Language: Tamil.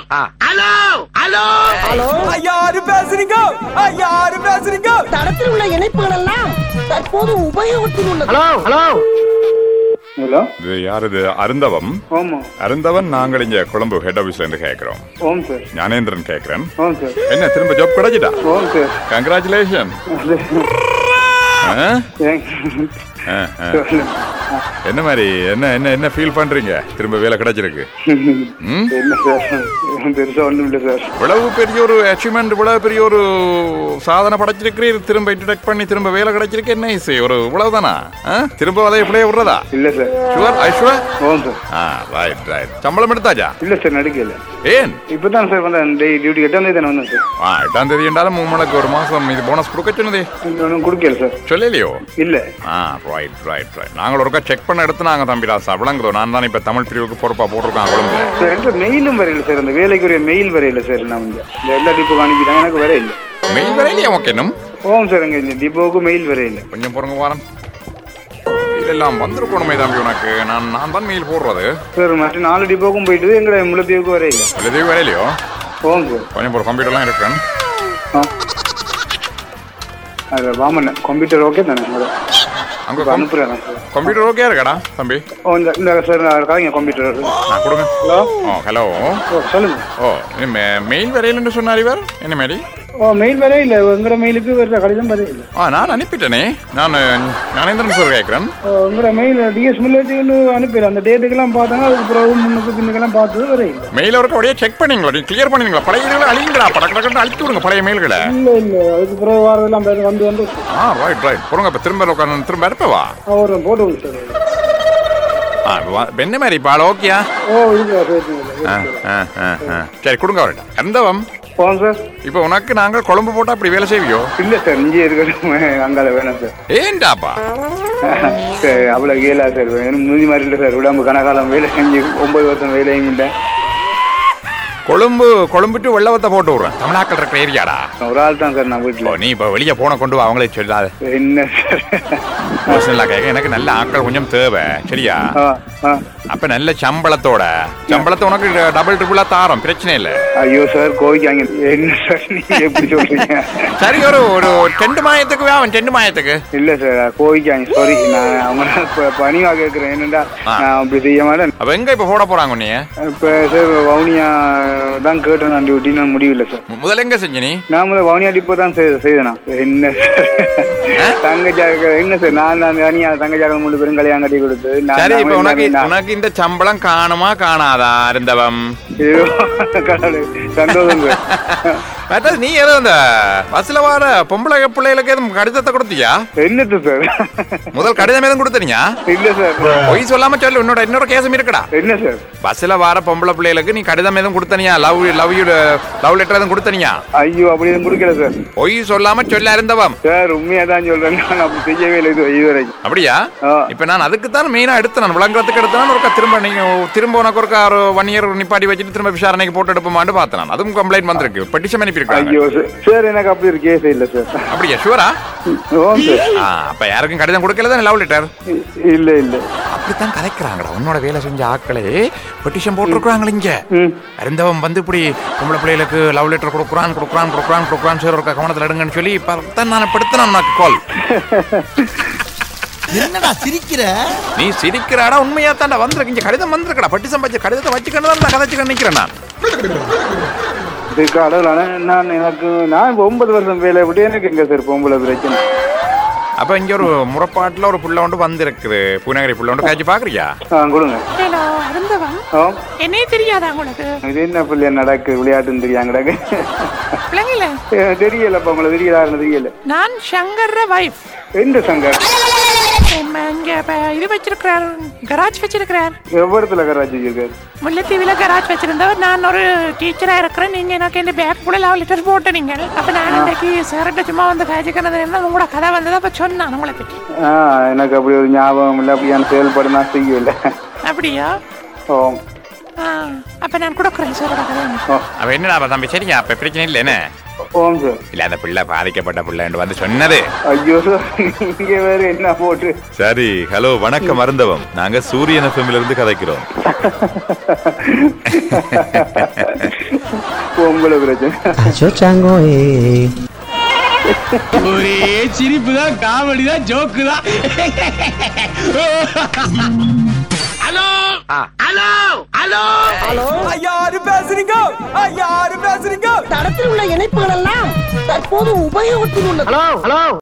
ஹலோ ஹலோ யாரு பேசுறீங்க யாரு பேசுறீங்க தடத்தில் உள்ள இணைப்புகள் எல்லாம் தற்போது உபயோகத்தில் உள்ளது ஹலோ ஹலோ ஹலோ இது யார் இது அருந்தவம் ஆமா அருந்தவன் நாங்கள் இங்க கொழும்பு ஹெட் ஆபீஸ்ல இருந்து கேட்கிறோம் ஓம் சார் ஞானேந்திரன் கேட்கிறேன் ஓம் சார் என்ன திரும்ப ஜாப் கிடைச்சிட்டா ஓம் சார் கங்க்ராச்சுலேஷன் என்ன மாதிரி என்ன என்ன என்ன ஃபீல் பண்றீங்க திரும்ப வேலை கிடைச்சிருக்கு ம்? என்ன சார் பெருசா ஒண்ணும் இல்லை சார் இவ்வளவு பெரிய ஒரு அச்சீவ்மெண்ட் இவ்வளவு பெரிய ஒரு சாதனை படைச்சிருக்கிறீர் திரும்ப இன்ட்ரடக்ட் பண்ணி திரும்ப வேலை கிடைச்சிருக்கு என்ன இசை ஒரு இவ்வளவுதானா ஆ? திரும்ப அதை இப்படியே விடுறதா இல்ல சார் ஷுவர் ஐ ஷுவர் ஓம் சார் ஆ ரைட் ரைட் சம்பளம் எடுத்தாச்சா இல்ல சார் நடிக்கல ஏன் இப்பதான் சார் வந்தேன் டியூட்டி எட்டாம் தேதி தானே வந்தேன் சார் ஆ எட்டாம் தேதி என்றாலும் உங்களுக்கு ஒரு மாசம் இது போனஸ் கொடுக்க சொன்னதே ஒன்றும் கொடுக்கல சார் சொல்லலையோ இல்ல ஆ ரைட் ரைட் ரைட் நாங்கள் ஒருக்கா செக் பண்ண எடுத்து நாங்கள் தம்பி ராசா விளங்குதோ நான் தான் இப்போ தமிழ் பிரிவுக்கு பொறுப்பாக போட்டிருக்கான் கொழும்பு சார் என்ற மெயிலும் வரையில சார் அந்த வேலைக்குரிய மெயில் வரையில சார் நான் வந்து இந்த எல்லா டிப்போக்கு அனுப்பிட்டாங்க எனக்கு வர இல்லை மெயில் வரையிலையா ஓகே இன்னும் ஓம் சார் இங்க இந்த டிப்போவுக்கு மெயில் வரையில கொஞ்சம் பொறுங்க வாரம் இதெல்லாம் வந்திருக்கணுமே தம்பி உனக்கு நான் நான் தான் மெயில் போடுறது சார் மற்ற நாலு டிப்போக்கும் போயிட்டு எங்களை முள்ளத்தீவுக்கு வர இல்லை எழுதி வரையிலையோ ஓம் சார் கொஞ்சம் ஒரு கம்ப்யூட்டர்லாம் இருக்கேன் ஆ அது வாமண்ண கம்ப்யூட்டர் ஓகே தானே முதல்ல? அங்கே இப்ப அனுப்புறேன் நான் சார் கம்ப்யூட்டர் ஓகே இருக்கடா தம்பி ஓ இந்த இந்த சார் நான் கலைங்க கம்ப்யூட்டர் நான் கொடுங்க ஹலோ ஓ ஹலோ ஓ சொல்லுங்க ஓ மெயில் வரையிலன்னு சொன்னார் இவர் என்ன மாரி ஓ மெயில் வரே இல்லை உங்களோட மெயிலுக்கு வர கடிதம் வரே இல்லை ஆ நான் அனுப்பிட்டேனே நான் ஞானேந்திரன் சார் கேட்குறேன் உங்களோட மெயில் டிஎஸ் மில்லத்துக்கு அனுப்பிடுறேன் அந்த டேட்டுக்கெல்லாம் பார்த்தாங்க அதுக்கு பிறகு முன்னுக்கு பின்னுக்கெல்லாம் பார்த்தது வர இல்லை மெயில் ஒர்க்கு அப்படியே செக் பண்ணீங்களா நீ கிளியர் பண்ணீங்களா பழைய இதுகளை அழிங்கடா படக்கு டக்குன்னு அழித்து விடுங்க பழைய மெயில்களை இல்லை இல்லை அதுக்கு பிறகு வாரதெல்லாம் வந்து வந்து வந்து ஆ ரைட் ரைட் பொறுங்க இப்போ திரும்ப உட்காந்து திரும்ப இருப்பவா ஒரு போட்டு விடு சார் ஆ வா- இப்ப என்ன மாதிரி இப்போ ஆள் ஓகேயா ஓ இது சரி ஆ ஆ ஆ ஆ சரி கொடுங்க அவர்கிட்ட எந்தவம் போங்க சார் இப்போ உனக்கு நாங்கள் குழம்பு போட்டால் அப்படி வேலை செய்வியோ இல்லை சார் இங்கே இருக்கட்டும் அங்கால வேணாம் சார் ஏன்டாப்பா சார் அவ்வளோ கேளா சார் வேணும் மூதி மாதிரி இல்லை சார் உடம்பு கனகாலம் வேலை செஞ்சு ஒன்பது வருஷம் வேலையும் இல்லை கொழும்பு கொழும்புட்டு வெள்ளவத்தை போட்டு விடுறேன் தமிழாக்கள் இருக்கிற ஏரியாடா ஒரு ஆள் தான் சார் நான் ஓ வீட்டில் நீ இப்போ வெளியே போன கொண்டு வா அவங்களே சொல்லாது என்ன சார் பர்சனலாக கேட்க எனக்கு நல்ல ஆட்கள் கொஞ்சம் தேவை சரியா ஆ ஆ அப்ப நல்ல சம்பளத்தோட சம்பளத்தை உனக்கு டபுள் ட்ரிபிளா தாரோம் பிரச்சனை இல்லை ஐயோ சார் கோவிக்காங்க என்ன சார் நீங்க எப்படி சொல்றீங்க சரி ஒரு ஒரு ரெண்டு மாயத்துக்கு வேணும் ரெண்டு மாயத்துக்கு இல்ல சார் கோவிக்காங்க சாரி நான் அவங்க பணிவா கேட்கிறேன் என்னடா ஆ. நான் அப்படி செய்ய மாட்டேன் அப்ப எங்க இப்ப போட போறாங்க உன்னைய இப்ப சார் வவுனியா தான் கேட்டேன் நான் டியூட்டி நான் முடியல சார் முதல்ல எங்க செஞ்ச நீ நான் முதல்ல வவுனியா டிப்போ தான் செய்த செய்தேனா என்ன சார் தங்கச்சாக என்ன சார் நான் தான் தனியா தங்கச்சாக மூணு பேரும் கல்யாணம் கட்டி கொடுத்து நான் சரி இப்ப நான் உனக்கு நான் உனக்கு இந்த சம்பளம் காணுமா காணாதா இருந்தவம் ஐயோ, கடவுளே, சந்தோஷம் சார் மற்றது நீ ஏதோ இந்த பஸ்ல வர பொம்பளை பிள்ளைகளுக்கு எதுவும் கடிதத்தை கொடுத்தியா என்னது சார் முதல் கடிதம் எதுவும் கொடுத்தனியா இல்ல சார் பொய் சொல்லாம சொல்லு உன்னோட இன்னொரு கேசம் இருக்குடா என்ன சார் பஸ்ல வர பொம்பளை பிள்ளைகளுக்கு நீ கடிதம் எதுவும் கொடுத்தனியா love love you love letter எதுவும் கொடுத்தனியா ஐயோ அப்படி எதுவும் கொடுக்கல சார் பொய் சொல்லாம சொல்ல இருந்தவம் சார் உண்மையா தான் சொல்றேன் நான் அப்படி செய்யவே இல்லை இது இதுவரைக்கும் அப்படியா ஆ. இப்ப நான் அதுக்கு தான் மெயினா எடுத்து நான் விளங்குறதுக்கு எடுத்தேன் ஒருக்கா திரும்ப நீங்க திரும்ப உனக்கு ஒருக்கா ஒரு ஒன் இயர் நிப்பாட்டி வச்சுட்டு திரும்ப விசாரணைக்கு போட்டு எடுப்போமான்னு பார்த்தேன் நான் அதுவும் கம்ப்ளைண்ட் வந்திருக்கு பெட்டிஷன் அனுப்பியிருக்காங்க ஐயோ சார் சார் எனக்கு அப்படி ஒரு கேஸ் இல்லை சார் அப்படியா ஷூரா ஓ சார் ஆ அப்ப யாருக்கும் கடிதம் கொடுக்கல தான் லவ் லெட்டர் இ- இல்ல இல்ல அப்படித்தான் கதைக்கிறாங்கடா உன்னோட வேலை செஞ்ச ஆட்களே பெட்டிஷன் போட்டிருக்காங்களே இங்க ம் அறிந்தவன் வந்து இப்படி பொம்பளை பிள்ளைகளுக்கு லவ் லெட்டர் கொடுக்குறான் கொடுக்குறான் கொடுக்குறான் கொடுக்குறான் சரி ஒரு கவனத்தில் எடுங்கன்னு சொல்லி பார்த்தா நான் படுத்தினான் உனக்கு கால் என்னடா சிரிக்கிற நீ சிரிக்கிறாடா உண்மையா தாண்டா வந்திருக்கு இங்க கடிதம் வந்திருக்கடா பட்டிசம் வச்சு கடிதத்தை வச்சுக்கணும் தான் கதைச்சுக்க நிக்கிறேன் நான் இதுக்கு அளவில் நான் எனக்கு நான் இப்ப ஒன்பது வருஷம் வேலை விட்டு எனக்கு எங்க சார் பொம்பளை பிரச்சனை அப்ப இங்க ஒரு முறப்பாட்டுல ஒரு புள்ள ஒன்று வந்திருக்குது பூநகரி புள்ள ஒன்று காய்ச்சி பாக்குறியா ஆ கொடுங்க ஹலோ அருந்தவன் ஆ என்னே தெரியாதா உங்களுக்கு இது என்ன பிள்ளையா நடக்கு விளையாட்டுன்னு தெரியாங்க கிடக்கு பிள்ளைங்கள தெரியலப்பா உங்களை தெரியலாருன்னு தெரியல நான் சங்கர் வைஃப் எந்த சங்கர் இங்க இப்ப இது வச்சிருக்கிறார் கராஜ் வச்சிருக்கிறார் எவ்வளத்துல கராச்சி இருக்காரு முல்லைத்தீவில கராஜ் வச்சிருந்தவர் நான் ஒரு டீச்சரா இருக்கிறேன் நீங்க எனக்கு இந்த பேக் கூட லவ் லெட்டர் போட்டு நீங்க அப்ப நான் இன்னைக்கு சார்கிட்ட சும்மா வந்து காய்ச்சிக்கிறது என்ன உங்களோட கதை வந்தது அப்ப சொன்னான் உங்களை பற்றி ஆ எனக்கு அப்படி ஒரு ஞாபகம் இல்லை அப்படியான செயல்பாடு நான் செய்யல அப்படியா ஓ ஆ அப்ப நான் கொடுக்குறேன் சாரோட கதை ஓ அவ என்னடா அவ தம்பி சரியா அப்ப பிரச்சனை இல்லை என்ன ஓம் சார் இல்ல அந்த பிள்ளை பாதிக்கப்பட்ட பிள்ளை வந்து சொன்னது ஐயோ சார் இங்க வேற என்ன போட்டு சரி ஹலோ வணக்கம் அருந்தவம் நாங்க சூரியன் எஃப்எம்ல இருந்து கதைக்கிறோம் உங்களுக்கு பிரச்சனை Yo chango, eh. ஒரே சிரிப்பு தான் காமெடி தான் ஜோக்கு தான் ஹலோ ஹலோ ஹலோ ஹலோ யாரு பேசுறீங்க யாரு பேசுறீங்க தடத்தில் உள்ள இணைப்புகள் எல்லாம் தற்போது உபயோகத்தில் உள்ளது ஹலோ ஹலோ